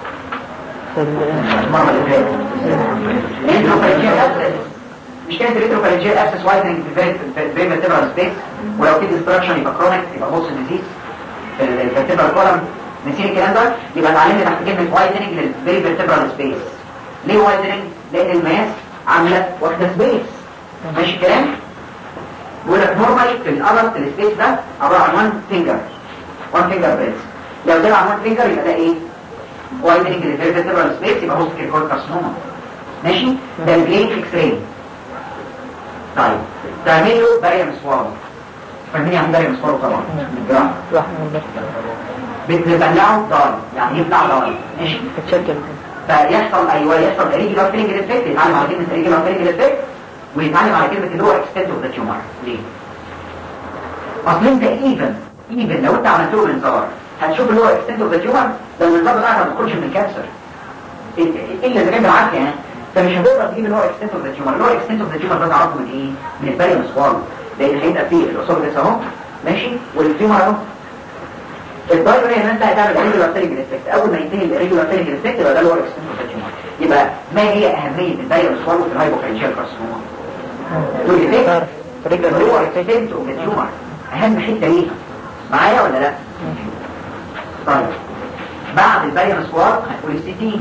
المرة اللي فاتت ريتروفارنجيال ابسس مش كانت ريتروفارنجيال ابسس وايدنج ريفرتبرال سبيس ولو في ديستراكشن يبقى كرونيك يبقى بوست ديزيز في الفرتبرال كولم نسينا الكلام ده يبقى اتعلمنا تحت كلمة وايدنج للريفرتبرال سبيس ليه وايدنج؟ لان الماس عاملة واخدة سبيس ماشي الكلام؟ بيقول لك نورمالي في الادلت السبيس ده عباره عن 1 فينجر 1 فينجر بريس لو ده عن 1 فينجر يبقى ده ايه؟ وايدنج الفيرتبرال سبيس يبقى بوست كيركول كارسينوما ماشي؟ ده البلين اكس راي طيب تعمل له باريا مسوار فاهمين يعني باريا مسوار طبعا من الجراحه بتبلعه ضار يعني يبلع ضار ماشي اتشكل فيحصل ايوه يحصل ريجولار فيلنج افكت يتعلم على كلمه ريجولار فيلنج افكت ويتعلم على كلمه اللي هو اكستنت اوف ذا تيومر ليه؟ اصل انت ايفن ايفن لو انت عملت له منظار هتشوف اللي هو اكستنت اوف ذا تيومر لو المنظار بتاعك ما بيخرجش من الكانسر الا اذا كان بالعافيه يعني فمش هتقدر تجيب اللي هو اكستنت اوف ذا تيومر اللي هو اكستنت اوف ذا تيومر ده تعرفه من ايه؟ من الباريوم سوال لان هيبقى فيه الاصابه ده اهو ماشي والتيومر اهو البايري ان انت هتعمل ريجولار تيرنج افكت اول ما ينتهي الريجولار تيرنج افكت يبقى ده اللي هو الاكستنشن تيومر يبقى ما هي اهميه البايرس سوالو في الهايبوكالينشال كارسينوما دول افكت رجل اللي هو اكستنت التيومر اهم حته ليه معايا ولا لا طيب بعد البايرس سوال هنقول السي تي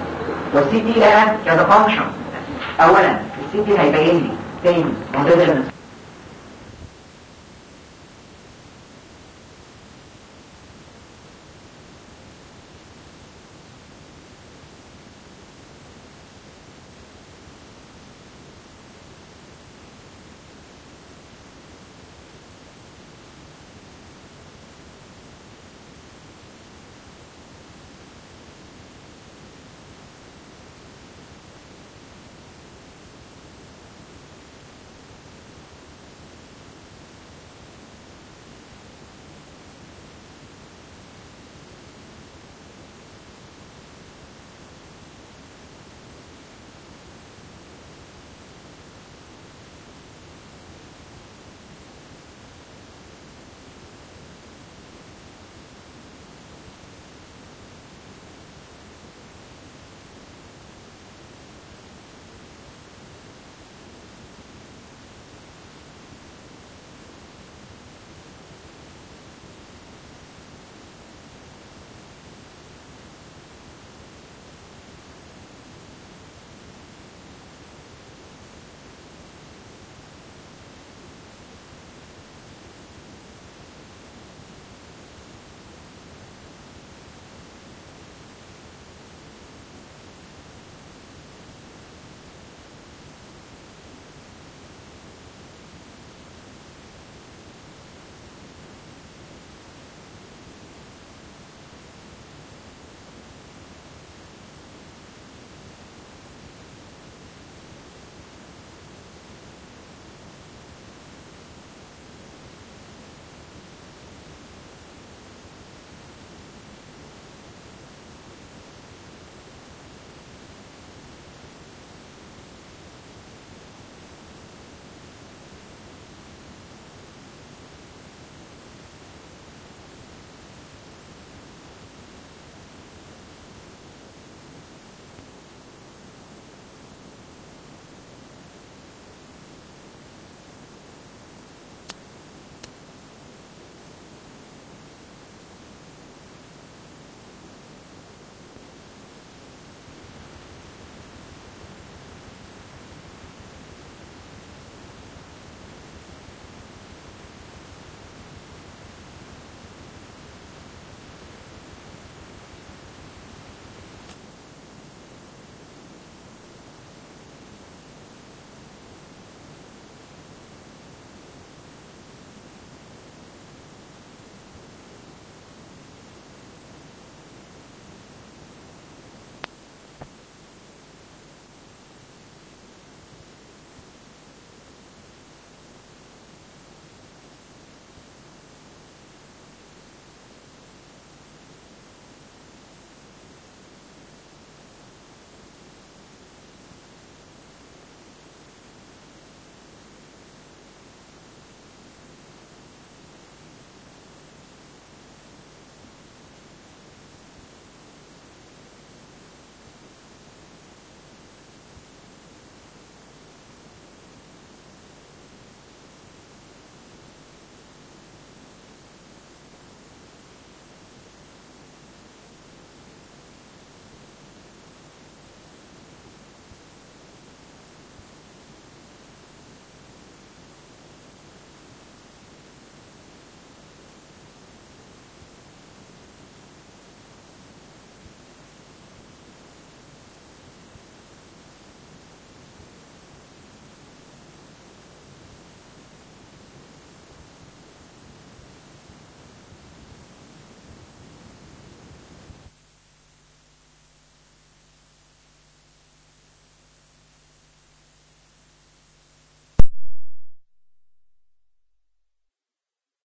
والسي تي بقى كذا فانكشن اولا السي تي هيبين لي تاني